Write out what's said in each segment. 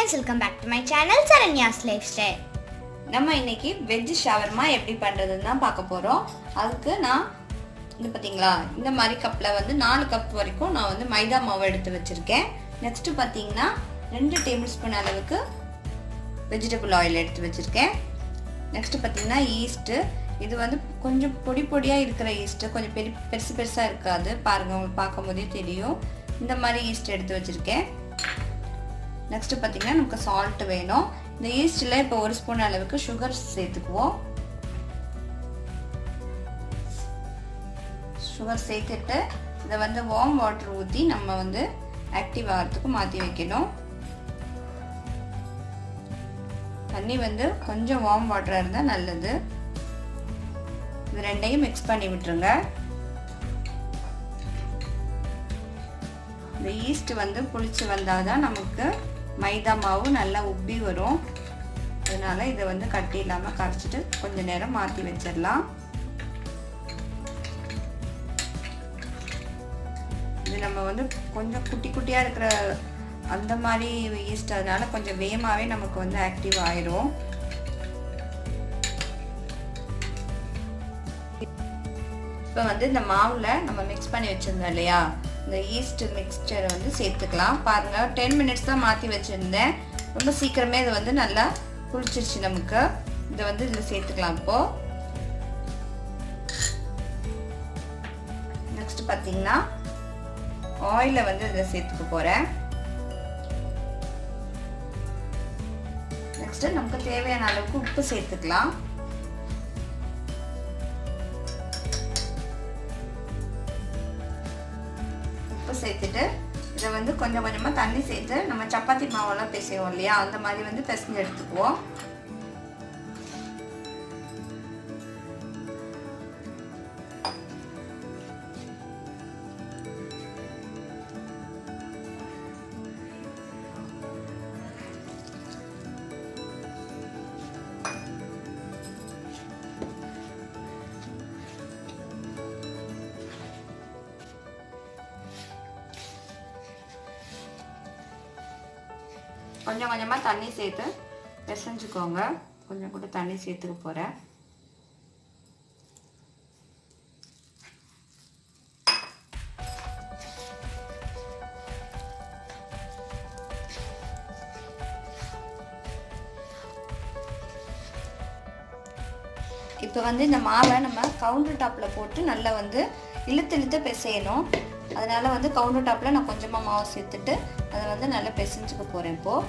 friends welcome back to my channel Saranya's lifestyle நம்ம இன்னைக்கு veg shawarma எப்படி பண்ணுறதுன்னு தான் பார்க்க போகிறோம் அதுக்கு நான் இது பார்த்தீங்களா இந்த மாதிரி கப்பில் வந்து நாலு கப் வரைக்கும் நான் வந்து மைதா மாவு எடுத்து வச்சுருக்கேன் நெக்ஸ்ட்டு பார்த்தீங்கன்னா ரெண்டு டேபிள் ஸ்பூன் அளவுக்கு வெஜிடபிள் ஆயில் எடுத்து வச்சுருக்கேன் நெக்ஸ்ட்டு பார்த்தீங்கன்னா ஈஸ்ட்டு இது வந்து கொஞ்சம் பொடி பொடியாக இருக்கிற ஈஸ்ட்டு கொஞ்சம் பெரிய பெருசு பெருசாக இருக்காது பாருங்கள் உங்களுக்கு பார்க்கும் போதே தெரியும் இந்த மாதிரி ஈஸ்ட் எடுத்து வச்சுருக்கேன் நெக்ஸ்ட் பார்த்தீங்கன்னா நமக்கு சால்ட் வேணும் இந்த ஈஸ்டில் இப்போ ஒரு ஸ்பூன் அளவுக்கு சுகர் சேர்த்துக்குவோம் சுகர் சேர்த்துட்டு இதை வந்து வார்ம் வாட்டர் ஊற்றி நம்ம வந்து ஆக்டிவ் ஆகிறதுக்கு மாற்றி வைக்கணும் தண்ணி வந்து கொஞ்சம் வார்ம் வாட்டராக இருந்தால் நல்லது இது ரெண்டையும் மிக்ஸ் பண்ணி விட்டுருங்க இந்த ஈஸ்ட் வந்து புளிச்சு வந்தால் தான் நமக்கு மைதா மாவு நல்லா உப்பி வரும் அதனால இதை வந்து கட்டி இல்லாமல் கரைச்சிட்டு கொஞ்ச நேரம் மாற்றி வச்சிடலாம் இது நம்ம வந்து கொஞ்சம் குட்டி குட்டியாக இருக்கிற அந்த மாதிரி ஈஸ்ட் அதனால கொஞ்சம் வேகமாகவே நமக்கு வந்து ஆக்டிவ் ஆயிரும் இப்போ வந்து இந்த மாவில் நம்ம மிக்ஸ் பண்ணி வச்சுருந்தோம் இல்லையா இந்த ஈஸ்ட் மிக்ஸ்சரை வந்து சேர்த்துக்கலாம் பாருங்கள் டென் மினிட்ஸ் தான் மாற்றி வச்சுருந்தேன் ரொம்ப சீக்கிரமே இது வந்து நல்லா புளிச்சிருச்சு நமக்கு இதை வந்து இதில் சேர்த்துக்கலாம் இப்போது நெக்ஸ்ட் பார்த்தீங்கன்னா ஆயிலை வந்து இதில் சேர்த்துக்க போகிறேன் நெக்ஸ்ட்டு நமக்கு தேவையான அளவுக்கு உப்பு சேர்த்துக்கலாம் உப்பு சேர்த்துட்டு இதை வந்து கொஞ்சம் கொஞ்சமாக தண்ணி சேர்த்து நம்ம சப்பாத்தி மாவெல்லாம் பிசைவோம் இல்லையா அந்த மாதிரி வந்து பிசைஞ்சு எடுத்துக்குவோம் கொஞ்சம் கொஞ்சமாக தண்ணி சேர்த்து பிசைஞ்சுக்கோங்க கொஞ்சம் கூட தண்ணி சேர்த்துக்க போகிறேன் இப்போ வந்து இந்த மாவை நம்ம கவுண்டர் டாப்பில் போட்டு நல்லா வந்து இழுத்து இழுத்து பிசையணும் அதனால் வந்து கவுண்டர் டாப்பில் நான் கொஞ்சமாக மாவு சேர்த்துட்டு அதை வந்து நல்லா பிசைஞ்சுக்க போகிறேன் இப்போது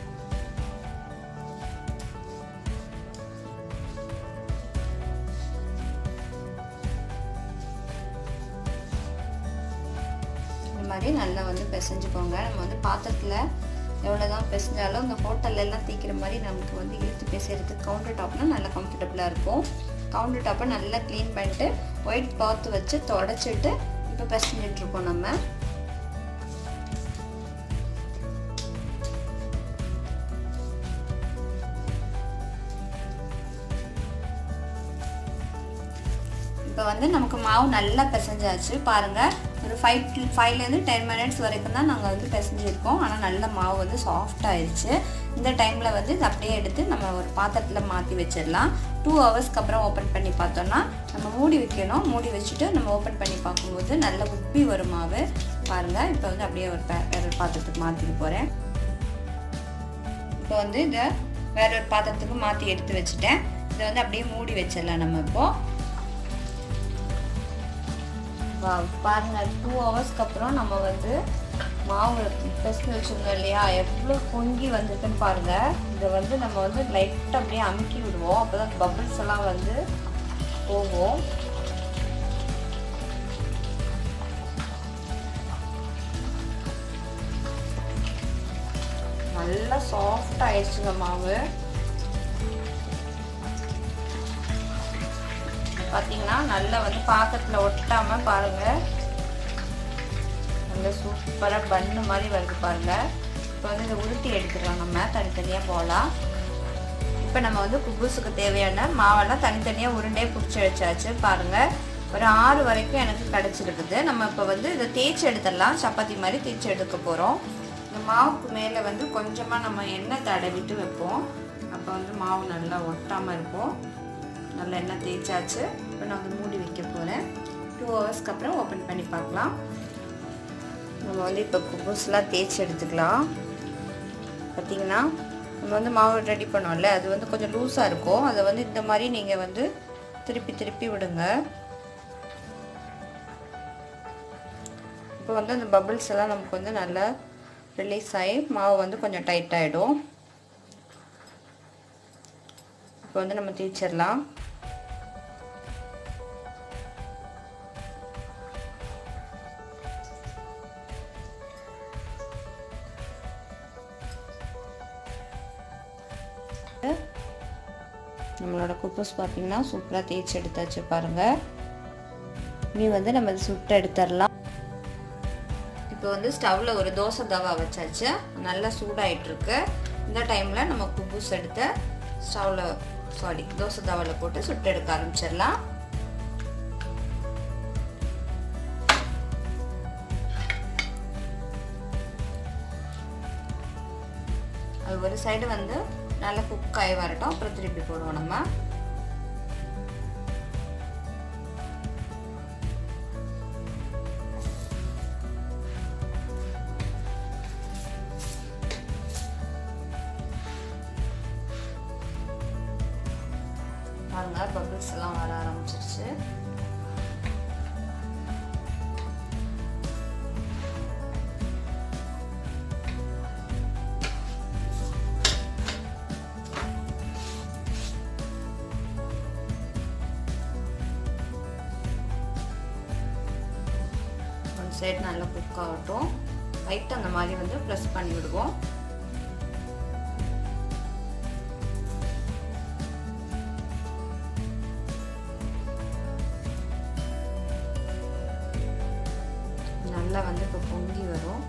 இந்த மாதிரி நல்லா வந்து பிசைஞ்சுக்கோங்க நம்ம வந்து பாத்திரத்தில் எவ்வளோ தான் பிசைஞ்சாலும் இந்த ஹோட்டல்ல எல்லாம் தீக்கிற மாதிரி நமக்கு வந்து இழுத்து பிசைறதுக்கு கவுண்டர் டாப்னா நல்லா கம்ஃபர்டபுளாக இருக்கும் கவுண்டர் டாப்பை நல்லா க்ளீன் பண்ணிட்டு ஒயிட் கிளாத் வச்சு தொடச்சிட்டு இப்போ பிசைஞ்சிட்டு இருக்கோம் நம்ம இப்போ வந்து நமக்கு மாவு நல்லா பிசைஞ்சாச்சு பாருங்கள் ஒரு ஃபைவ் ஃபைவ்லேருந்து டென் மினிட்ஸ் வரைக்கும் தான் நாங்கள் வந்து பிசைஞ்சிருக்கோம் ஆனால் நல்ல மாவு வந்து சாஃப்ட் ஆயிடுச்சு இந்த டைமில் வந்து இது அப்படியே எடுத்து நம்ம ஒரு பாத்திரத்தில் மாற்றி வச்சிடலாம் டூ ஹவர்ஸ்க்கு அப்புறம் ஓப்பன் பண்ணி பார்த்தோன்னா நம்ம மூடி வைக்கணும் மூடி வச்சுட்டு நம்ம ஓப்பன் பண்ணி பார்க்கும்போது நல்ல உப்பி வரும் மாவு பாருங்கள் இப்போ வந்து அப்படியே ஒரு வேற ஒரு பாத்திரத்துக்கு மாற்றிட்டு போகிறேன் இப்போ வந்து இதை வேற ஒரு பாத்திரத்துக்கு மாற்றி எடுத்து வச்சுட்டேன் இதை வந்து அப்படியே மூடி வச்சிடலாம் நம்ம இப்போது பாருங்க டூ ஹவர்ஸ்க்கு அப்புறம் நம்ம வந்து மாவு பெஸ்ட் வச்சுருந்தோம் இல்லையா எவ்வளோ பொங்கி வந்திருக்குன்னு பாருங்க இதை வந்து நம்ம வந்து லைட்டாக அப்படியே அமுக்கி விடுவோம் அப்போ தான் பபிள்ஸ் எல்லாம் வந்து போகும் நல்லா சாஃப்ட் ஆயிடுச்சுங்க மாவு பார்த்தீங்கன்னா நல்லா வந்து பாத்திரத்தில் ஒட்டாமல் பாருங்கள் நல்ல சூப்பராக பண்ணு மாதிரி வருது பாருங்கள் இப்போ வந்து இதை உருட்டி எடுத்துக்கலாம் நம்ம தனித்தனியாக போகலாம் இப்போ நம்ம வந்து குபூஸுக்கு தேவையான மாவெல்லாம் தனித்தனியாக உருண்டே பிடிச்சி வச்சாச்சு பாருங்கள் ஒரு ஆறு வரைக்கும் எனக்கு கிடச்சிருக்குது நம்ம இப்போ வந்து இதை தேய்ச்சி எடுத்துடலாம் சப்பாத்தி மாதிரி தேய்ச்சி எடுக்க போகிறோம் இந்த மாவுக்கு மேலே வந்து கொஞ்சமாக நம்ம எண்ணெய் தடவிட்டு வைப்போம் அப்போ வந்து மாவு நல்லா ஒட்டாமல் இருக்கும் நல்லா எண்ணெய் தேய்ச்சாச்சு இப்போ நான் வந்து மூடி வைக்க போகிறேன் டூ ஹவர்ஸ்க்கு அப்புறம் ஓப்பன் பண்ணி பார்க்கலாம் நம்ம வந்து இப்போ குபூஸ்லாம் தேய்ச்சி எடுத்துக்கலாம் பார்த்தீங்கன்னா நம்ம வந்து மாவு ரெடி பண்ணோம்ல அது வந்து கொஞ்சம் லூஸாக இருக்கும் அதை வந்து இந்த மாதிரி நீங்கள் வந்து திருப்பி திருப்பி விடுங்க இப்போ வந்து அந்த பபிள்ஸ் எல்லாம் நமக்கு வந்து நல்லா ரிலீஸ் ஆகி மாவு வந்து கொஞ்சம் டைட் ஆகிடும் இப்போ வந்து நம்ம தேய்ச்சிடலாம் நம்மளோட குப்பஸ் பார்த்தீங்கன்னா சூப்பராக தேய்ச்சி எடுத்தாச்சு பாருங்கள் நீ வந்து நம்ம சுட்டு எடுத்துடலாம் இப்போ வந்து ஸ்டவ்வில் ஒரு தோசை தவா வச்சாச்சு நல்லா சூடாயிட்டிருக்கு இந்த டைமில் நம்ம குபூஸ் எடுத்து ஸ்டவ்வில் சாரி தோசை தவாவில் போட்டு சுட்டு எடுக்க ஆரம்பிச்சிடலாம் அது ஒரு சைடு வந்து நல்லா குக் ஆகி வரட்டும் அப்புறம் திருப்பி போடுவோம் நம்ம பாருங்க பபிள்ஸ் எல்லாம் வர ஆரம்பிச்சிருச்சு ஒன் சைடு நல்லா குக் ஆகட்டும் லைட்டாக அந்த மாதிரி வந்து ப்ரெஸ் பண்ணி விடுவோம் நல்லா வந்து இப்போ பொங்கி வரும்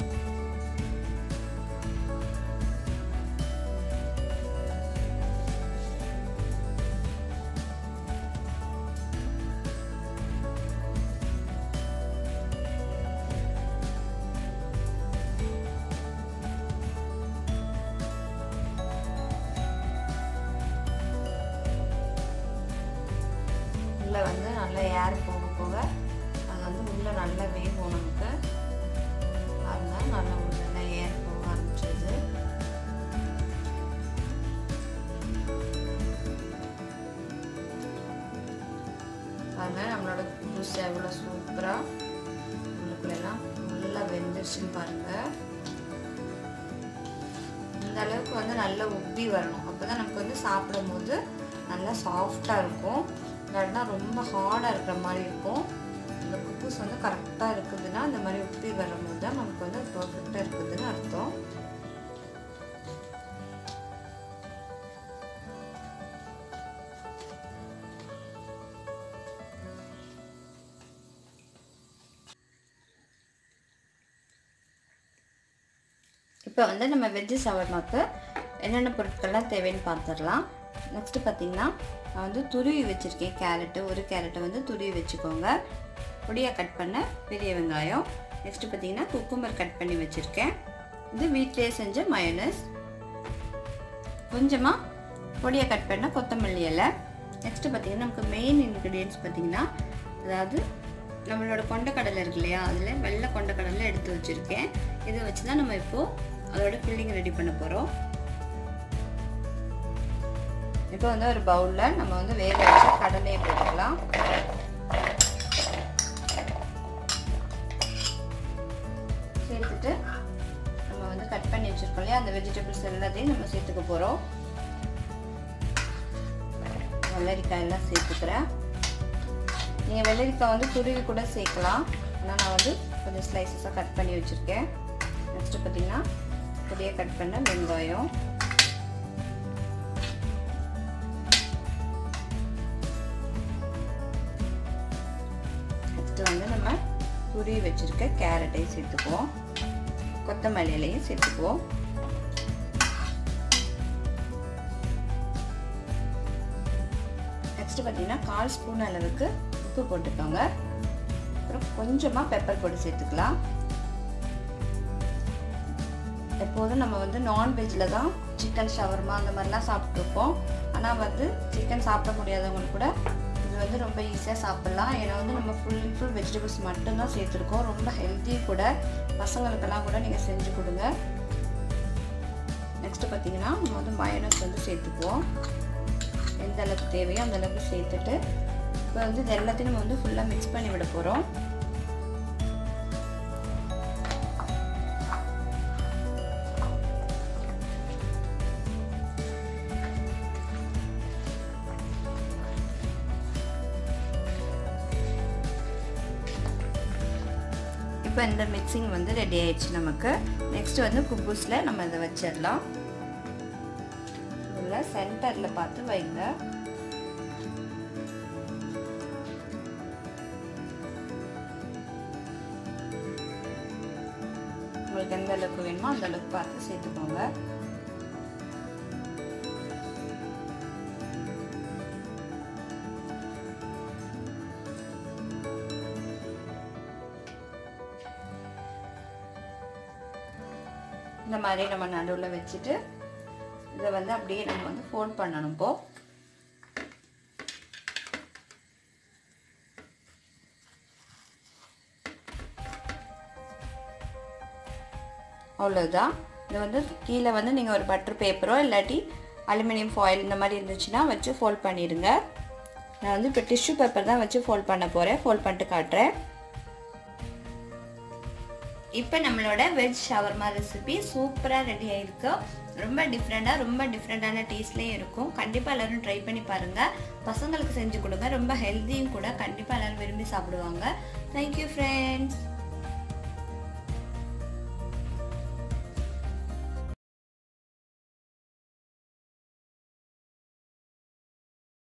உள்ளே வந்து நல்லா ஏர் போக போக அது வந்து உள்ளே நல்லா வேகும் நமக்கு அதனால நல்லா உள்ள ஏர் போக ஆரம்பிச்சது அதனால நம்மளோட புதுசு எவ்வளோ சூப்பராக உள்ளுக்குள்ளெல்லாம் நல்லா வெந்துருச்சுன்னு பாருங்கள் இந்த அளவுக்கு வந்து நல்லா உப்பி வரணும் அப்போ தான் நமக்கு வந்து சாப்பிடும் போது நல்லா சாஃப்டாக இருக்கும் இல்லாட்டினா ரொம்ப ஹார்டாக இருக்கிற மாதிரி இருக்கும் இந்த குக்கூஸ் வந்து கரெக்டாக இருக்குதுன்னா இந்த மாதிரி உப்பி வரும்போது தான் நமக்கு வந்து பர்ஃபெக்டாக இருக்குதுன்னு அர்த்தம் இப்போ வந்து நம்ம வெஜ்ஜு சவர்மாக்கு என்னென்ன பொருட்கள்லாம் தேவைன்னு பார்த்துடலாம் நெக்ஸ்ட்டு பார்த்தீங்கன்னா நான் வந்து துருவி வச்சுருக்கேன் கேரட்டு ஒரு கேரட்டை வந்து துருவி வச்சுக்கோங்க பொடியாக கட் பண்ண பெரிய வெங்காயம் நெக்ஸ்ட்டு பார்த்தீங்கன்னா குக்கும்பர் கட் பண்ணி வச்சுருக்கேன் இது வீட்டிலேயே செஞ்ச மயோனஸ் கொஞ்சமாக பொடியாக கட் பண்ண கொத்தமல்லி இலை நெக்ஸ்ட்டு பார்த்தீங்கன்னா நமக்கு மெயின் இன்க்ரீடியன்ஸ் பார்த்தீங்கன்னா அதாவது நம்மளோட கொண்டக்கடலை இருக்கு இல்லையா அதில் வெள்ளை கொண்டக்கடலை எடுத்து வச்சுருக்கேன் இதை வச்சு தான் நம்ம இப்போது அதோட ஃபில்லிங் ரெடி பண்ண போகிறோம் இப்போ வந்து ஒரு பவுலில் நம்ம வந்து வேக வச்ச கடலையை போட்டுக்கலாம் சேர்த்துட்டு நம்ம வந்து கட் பண்ணி வச்சுருக்கோம் இல்லையா அந்த வெஜிடபிள்ஸ் எல்லாத்தையும் நம்ம சேர்த்துக்க போகிறோம் வெள்ளரிக்காய் எல்லாம் சேர்த்துக்கிறேன் நீங்கள் வெள்ளரிக்காய் வந்து துருவி கூட சேர்க்கலாம் ஆனால் நான் வந்து கொஞ்சம் ஸ்லைசஸாக கட் பண்ணி வச்சுருக்கேன் நெக்ஸ்ட்டு பார்த்தீங்கன்னா பொடியாக கட் பண்ண வெங்காயம் நெக்ஸ்ட்டு வந்து நம்ம துருவி வச்சுருக்க கேரட்டையும் சேர்த்துக்குவோம் கொத்தமல்லி இலையும் சேர்த்துக்குவோம் நெக்ஸ்ட் பார்த்தீங்கன்னா கால் ஸ்பூன் அளவுக்கு உப்பு போட்டுக்கோங்க அப்புறம் கொஞ்சமாக பெப்பர் பொடி சேர்த்துக்கலாம் எப்போதும் நம்ம வந்து நான்வெஜ்ஜில் தான் சிக்கன் ஷவர்மா அந்த மாதிரிலாம் சாப்பிட்ருப்போம் ஆனால் வந்து சிக்கன் சாப்பிட முடியாதவங்களுக்கு கூட இது வந்து ரொம்ப ஈஸியாக சாப்பிட்லாம் ஏன்னா வந்து நம்ம ஃபுல் ஃபுல் வெஜிடபிள்ஸ் மட்டும்தான் சேர்த்துருக்கோம் ரொம்ப ஹெல்த்தி கூட பசங்களுக்கெல்லாம் கூட நீங்கள் செஞ்சு கொடுங்க நெக்ஸ்ட்டு பார்த்தீங்கன்னா நம்ம வந்து மயனஸ் வந்து சேர்த்துக்குவோம் எந்த அளவுக்கு தேவையோ அந்த அளவுக்கு சேர்த்துட்டு இப்போ வந்து இது எல்லாத்தையும் நம்ம வந்து ஃபுல்லாக மிக்ஸ் பண்ணி விட போகிறோம் இப்போ இந்த மிக்சிங் வந்து ரெடி ஆயிடுச்சு நமக்கு நெக்ஸ்ட் வந்து குப்பூஸில் நம்ம இதை வச்சிடலாம் உள்ள சென்டரில் பார்த்து வைங்க உங்களுக்கு எந்த அளவுக்கு வேணுமோ அந்த அளவுக்கு பார்த்து சேர்த்துக்கோங்க இந்த மாதிரி நம்ம நடுவில் வச்சுட்டு இதை வந்து அப்படியே நம்ம வந்து ஃபோல்ட் பண்ணணும் இப்போ அவ்வளோதான் இது வந்து கீழே வந்து நீங்கள் ஒரு பட்டர் பேப்பரோ இல்லாட்டி அலுமினியம் ஃபாயில் இந்த மாதிரி இருந்துச்சுன்னா வச்சு ஃபோல்ட் பண்ணிடுங்க நான் வந்து இப்போ டிஷ்யூ பேப்பர் தான் வச்சு ஃபோல்ட் பண்ண போகிறேன் ஃபோல்ட் பண்ணிட்டு காட்டுறேன் இப்போ நம்மளோட வெஜ் ஷவர்மா ரெசிபி சூப்பராக ரெடி ஆயிருக்கு ரொம்ப டிஃப்ரெண்ட்டாக ரொம்ப டிஃப்ரெண்ட்டான டேஸ்ட்லேயும் இருக்கும் கண்டிப்பாக எல்லோரும் ட்ரை பண்ணி பாருங்கள் பசங்களுக்கு செஞ்சு கொடுங்க ரொம்ப ஹெல்த்தியும் கூட கண்டிப்பாக எல்லோரும் விரும்பி சாப்பிடுவாங்க தேங்க்யூ ஃப்ரெண்ட்ஸ்